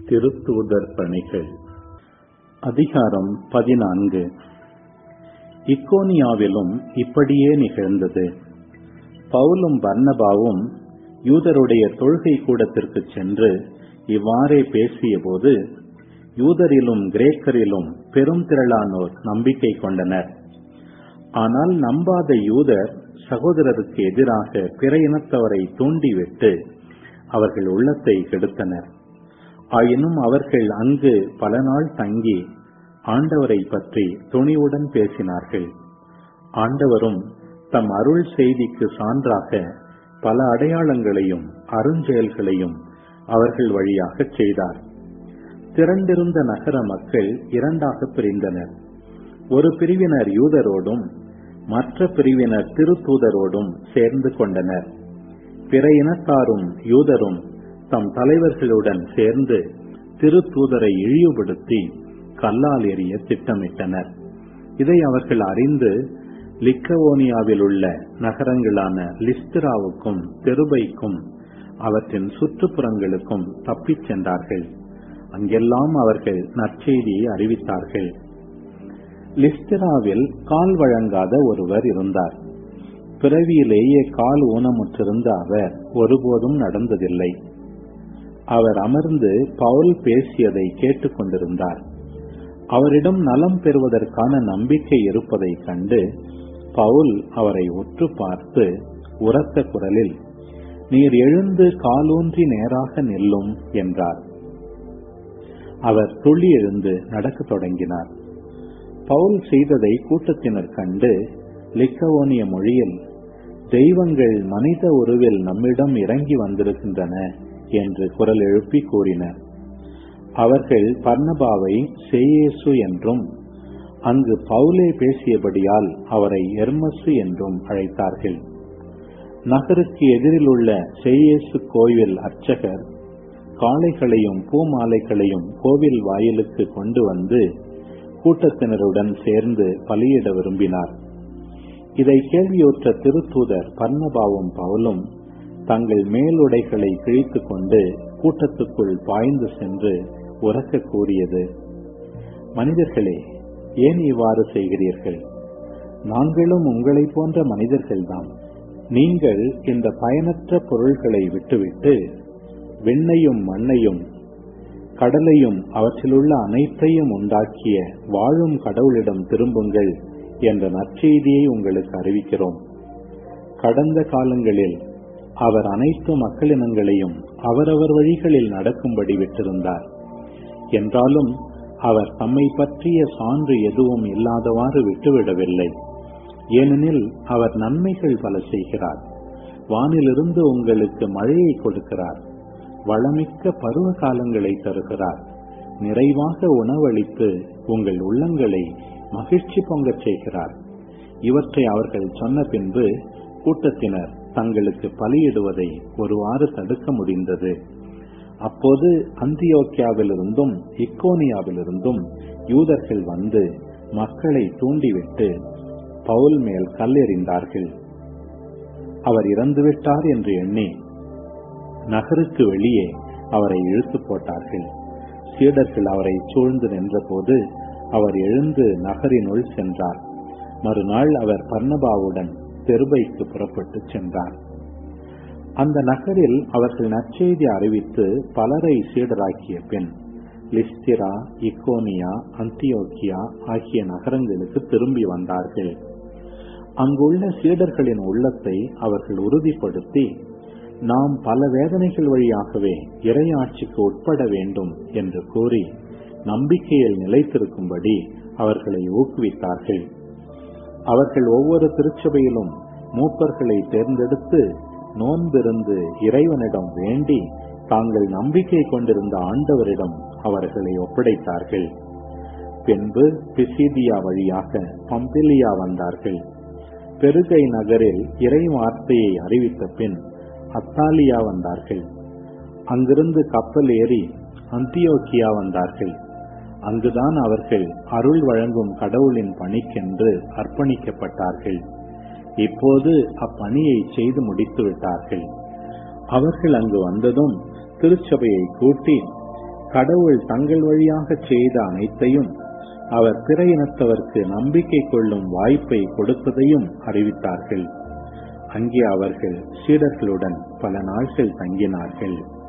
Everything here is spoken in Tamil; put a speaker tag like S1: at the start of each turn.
S1: திருத்தூதர் பணிகள் அதிகாரம் பதினான்கு இக்கோனியாவிலும் இப்படியே நிகழ்ந்தது பவுலும் பர்னபாவும் யூதருடைய தொழுகை கூடத்திற்கு சென்று இவ்வாறே பேசியபோது யூதரிலும் கிரேக்கரிலும் பெரும் திரளானோர் நம்பிக்கை கொண்டனர் ஆனால் நம்பாத யூதர் சகோதரருக்கு எதிராக பிற இனத்தவரை தூண்டிவிட்டு அவர்கள் உள்ளத்தை கெடுத்தனர் ஆயினும் அவர்கள் அங்கு பல நாள் தங்கி ஆண்டவரை பற்றி துணிவுடன் பேசினார்கள் ஆண்டவரும் தம் அருள் செய்திக்கு சான்றாக பல அடையாளங்களையும் அருஞ்செயல்களையும் அவர்கள் வழியாக செய்தார் திரண்டிருந்த நகர மக்கள் இரண்டாக பிரிந்தனர் ஒரு பிரிவினர் யூதரோடும் மற்ற பிரிவினர் திருத்தூதரோடும் சேர்ந்து கொண்டனர் பிற இனத்தாரும் யூதரும் தம் தலைவர்களுடன் சேர்ந்து திருத்தூதரை இழிவுபடுத்தி கல்லால் எறிய திட்டமிட்டனர் இதை அவர்கள் அறிந்து லிக்கவோனியாவில் உள்ள நகரங்களான லிஸ்திராவுக்கும் தெருபைக்கும் அவற்றின் சுற்றுப்புறங்களுக்கும் தப்பிச் சென்றார்கள் அங்கெல்லாம் அவர்கள் நற்செய்தியை அறிவித்தார்கள் லிஸ்திராவில் கால் வழங்காத ஒருவர் இருந்தார் பிறவியிலேயே கால் ஊனமுற்றிருந்த அவர் ஒருபோதும் நடந்ததில்லை அவர் அமர்ந்து பவுல் பேசியதை கேட்டுக்கொண்டிருந்தார் அவரிடம் நலம் பெறுவதற்கான நம்பிக்கை இருப்பதைக் கண்டு பவுல் அவரை உற்று பார்த்து உரத்த குரலில் நீர் எழுந்து காலூன்றி நேராக நில்லும் என்றார் அவர் துள்ளி எழுந்து நடக்கத் தொடங்கினார் பவுல் செய்ததை கூட்டத்தினர் கண்டு லிக்கவோனிய மொழியில் தெய்வங்கள் மனித உருவில் நம்மிடம் இறங்கி வந்திருக்கின்றன என்று குரல் எழுப்பி கூறினர் அவர்கள் பர்ணபாவை சேயேசு என்றும் அங்கு பவுலே பேசியபடியால் அவரை எர்மசு என்றும் அழைத்தார்கள் நகருக்கு எதிரில் உள்ள சேயேசு கோவில் அர்ச்சகர் காளைகளையும் பூமாலைகளையும் கோவில் வாயிலுக்கு கொண்டு வந்து கூட்டத்தினருடன் சேர்ந்து பலியிட விரும்பினார் இதை கேள்வியுற்ற திருத்தூதர் பர்ணபாவும் பவுலும் தங்கள் மேலுடைகளை கிழித்துக் கொண்டு கூட்டத்துக்குள் பாய்ந்து சென்று உறக்க கூறியது மனிதர்களே ஏன் இவ்வாறு செய்கிறீர்கள் நாங்களும் உங்களை போன்ற மனிதர்கள்தான் நீங்கள் இந்த பயனற்ற பொருள்களை விட்டுவிட்டு விண்ணையும் மண்ணையும் கடலையும் அவற்றிலுள்ள அனைத்தையும் உண்டாக்கிய வாழும் கடவுளிடம் திரும்புங்கள் என்ற நற்செய்தியை உங்களுக்கு அறிவிக்கிறோம் கடந்த காலங்களில் அவர் அனைத்து மக்களினங்களையும் அவரவர் வழிகளில் நடக்கும்படி விட்டிருந்தார் என்றாலும் அவர் தம்மை பற்றிய சான்று எதுவும் இல்லாதவாறு விட்டுவிடவில்லை ஏனெனில் அவர் நன்மைகள் பல செய்கிறார் வானிலிருந்து உங்களுக்கு மழையை கொடுக்கிறார் வளமிக்க பருவ காலங்களை தருகிறார் நிறைவாக உணவளித்து உங்கள் உள்ளங்களை மகிழ்ச்சி பொங்கச் செய்கிறார் இவற்றை அவர்கள் சொன்ன பின்பு கூட்டத்தினர் தங்களுக்கு பலியிடுவதை ஒருவாறு தடுக்க முடிந்தது அப்போது அந்தியோக்கியாவிலிருந்தும் இக்கோனியாவிலிருந்தும் யூதர்கள் வந்து மக்களை தூண்டிவிட்டு பவுல் மேல் கல்லெறிந்தார்கள் அவர் இறந்துவிட்டார் என்று எண்ணி நகருக்கு வெளியே அவரை இழுத்து போட்டார்கள் சீடர்கள் அவரை சூழ்ந்து நின்றபோது அவர் எழுந்து நகரினுள் சென்றார் மறுநாள் அவர் பர்ணபாவுடன் தெருபைக்கு புறப்பட்டு சென்றார் அந்த நகரில் அவர்கள் நற்செய்தி அறிவித்து பலரை சீடராக்கிய பின் லிஸ்திரா இக்கோனியா அந்தியோக்கியா ஆகிய நகரங்களுக்கு திரும்பி வந்தார்கள் அங்குள்ள சீடர்களின் உள்ளத்தை அவர்கள் உறுதிப்படுத்தி நாம் பல வேதனைகள் வழியாகவே இறையாட்சிக்கு உட்பட வேண்டும் என்று கூறி நம்பிக்கையில் நிலைத்திருக்கும்படி அவர்களை ஊக்குவித்தார்கள் அவர்கள் ஒவ்வொரு திருச்சபையிலும் மூப்பர்களை தேர்ந்தெடுத்து நோன்பிருந்து இறைவனிடம் வேண்டி தாங்கள் நம்பிக்கை கொண்டிருந்த ஆண்டவரிடம் அவர்களை ஒப்படைத்தார்கள் பின்பு பிசிதியா வழியாக பம்பிலியா வந்தார்கள் பெருகை நகரில் இறை வார்த்தையை அறிவித்த பின் அத்தாலியா வந்தார்கள் அங்கிருந்து கப்பல் ஏறி அந்தியோக்கியா வந்தார்கள் அங்குதான் அவர்கள் அருள் வழங்கும் கடவுளின் பணிக்கென்று அர்ப்பணிக்கப்பட்டார்கள் இப்போது அப்பணியை செய்து முடித்து விட்டார்கள் அவர்கள் அங்கு வந்ததும் திருச்சபையை கூட்டி கடவுள் தங்கள் வழியாக செய்த அனைத்தையும் அவர் பிற இனத்தவர்க்கு நம்பிக்கை கொள்ளும் வாய்ப்பை கொடுத்ததையும் அறிவித்தார்கள் அங்கே அவர்கள் சீடர்களுடன் பல நாட்கள் தங்கினார்கள்